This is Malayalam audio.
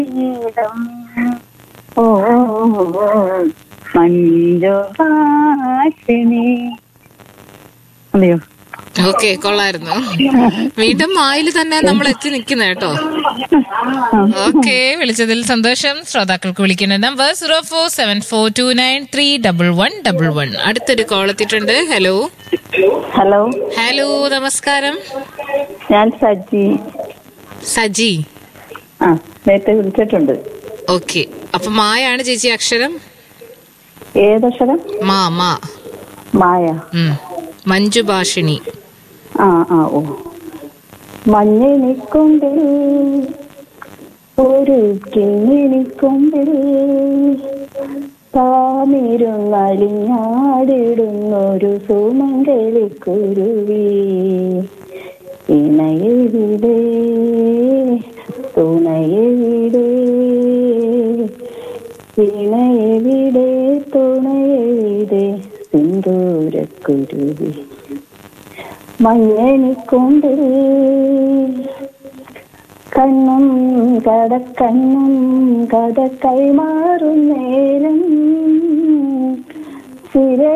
ഗീതം ഓ മഞ്ജുവാസിനി അതെയോ ഓക്കെ കൊള്ളായിരുന്നു വീണ്ടും മായിൽ തന്നെ നമ്മൾ എത്തി നിൽക്കുന്ന കേട്ടോ ഓക്കെ വിളിച്ചതിൽ സന്തോഷം ശ്രോതാക്കൾക്ക് വിളിക്കുന്ന number zero four seven four two nine three double one double one അടുത്തൊരു കോൾ എത്തിയിട്ടുണ്ട് ഹലോ ഹലോ ഹലോ നമസ്കാരം ഞാൻ സജി സജി ആ നേരത്തെ വിളിച്ചിട്ടുണ്ട് ഓക്കെ അപ്പൊ മായാണ് ചേച്ചി അക്ഷരം ഏതക്ഷരം മാ മാ മായ ഉം. മഞ്ജു ഭാഷിണി ആ ആ ഓ മഞ്ഞിനിക്കൊമ്പിൽ ഒരു കിങ്ങിണിക്കൊമ്പിൽ താമിരുന്നലിഞ്ഞാടിടുന്നൊരു സുമംഗലിക്കുരുവി ഇണയെവിടെ തുണയെവിടെ ഇണയെവിടെ തുണയെവിടെ സിന്ദൂരക്കുരുവി മഞ്ഞണിക്കൊണ്ടിൽ കണ്ണും കടക്കണ്ണും കഥ കൈമാറും നേരം സിര